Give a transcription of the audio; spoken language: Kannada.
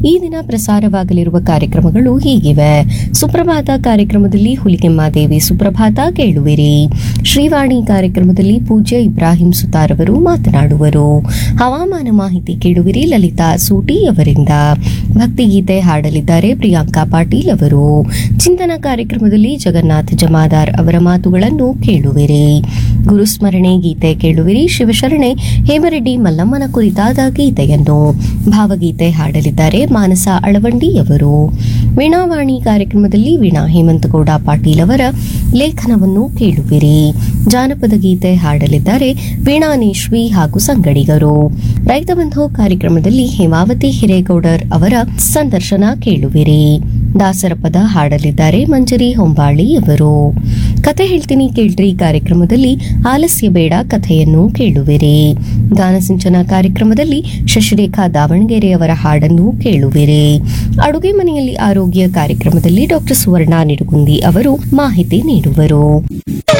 ಈ ದಿನ ಪ್ರಸಾರವಾಗಲಿರುವ ಕಾರ್ಯಕ್ರಮಗಳು ಹೀಗಿವೆ ಸುಪ್ರಭಾತ ಕಾರ್ಯಕ್ರಮದಲ್ಲಿ ಹುಲಿಗೆಮ್ಮಾದೇವಿ ಸುಪ್ರಭಾತ ಕೇಳುವಿರಿ ಶ್ರೀವಾಣಿ ಕಾರ್ಯಕ್ರಮದಲ್ಲಿ ಪೂಜ್ಯ ಇಬ್ರಾಹಿಂ ಸುತಾರ್ ಅವರು ಮಾತನಾಡುವರು ಹವಾಮಾನ ಮಾಹಿತಿ ಕೇಳುವಿರಿ ಲಲಿತಾ ಸೂಟಿ ಅವರಿಂದ ಭಕ್ತಿಗೀತೆ ಹಾಡಲಿದ್ದಾರೆ ಪ್ರಿಯಾಂಕಾ ಪಾಟೀಲ್ ಅವರು ಚಿಂತನ ಕಾರ್ಯಕ್ರಮದಲ್ಲಿ ಜಗನ್ನಾಥ್ ಜಮಾದಾರ್ ಅವರ ಮಾತುಗಳನ್ನು ಕೇಳುವಿರಿ ಗುರುಸ್ಮರಣೆ ಗೀತೆ ಕೇಳುವಿರಿ ಶಿವಶರಣೆ ಹೇಮರೆಡ್ಡಿ ಮಲ್ಲಮ್ಮನ ಕುರಿತಾದ ಗೀತೆಯನ್ನು ಭಾವಗೀತೆ ಹಾಡಲಿದ್ದಾರೆ ಮಾನಸ ಅಳವಂಡಿಯವರು ವೀಣಾವಾಣಿ ಕಾರ್ಯಕ್ರಮದಲ್ಲಿ ವೀಣಾ ಹೇಮಂತಗೌಡ ಪಾಟೀಲ್ ಅವರ ಲೇಖನವನ್ನು ಕೇಳುವಿರಿ ಜಾನಪದ ಗೀತೆ ಹಾಡಲಿದ್ದಾರೆ ವೀಣಾ ನೇಶ್ವಿ ಹಾಗೂ ಸಂಗಡಿಗರು ರೈತ ಬಂಧು ಕಾರ್ಯಕ್ರಮದಲ್ಲಿ ಹೇಮಾವತಿ ಹಿರೇಗೌಡರ್ ಅವರ ಸಂದರ್ಶನ ಕೇಳುವಿರಿ ದಾಸರ ಪದ ಹಾಡಲಿದ್ದಾರೆ ಮಂಜರಿ ಹೊಂಬಾಳಿ ಅವರು ಕತೆ ಹೇಳ್ತೀನಿ ಕೇಳ್ರಿ ಕಾರ್ಯಕ್ರಮದಲ್ಲಿ ಆಲಸ್ಯ ಬೇಡ ಕಥೆಯನ್ನು ಕೇಳುವಿರಿ ಗಾನಸಿಂಚನ ಕಾರ್ಯಕ್ರಮದಲ್ಲಿ ಶಶಿರೇಖಾ ದಾವಣಗೆರೆ ಅವರ ಹಾಡನ್ನು ಕೇಳುವಿರಿ ಅಡುಗೆ ಮನೆಯಲ್ಲಿ ಆರೋಗ್ಯ ಕಾರ್ಯಕ್ರಮದಲ್ಲಿ ಡಾಕ್ಟರ್ ಸುವರ್ಣ ನಿಡುಗುಂದಿ ಅವರು ಮಾಹಿತಿ ನೀಡುವರು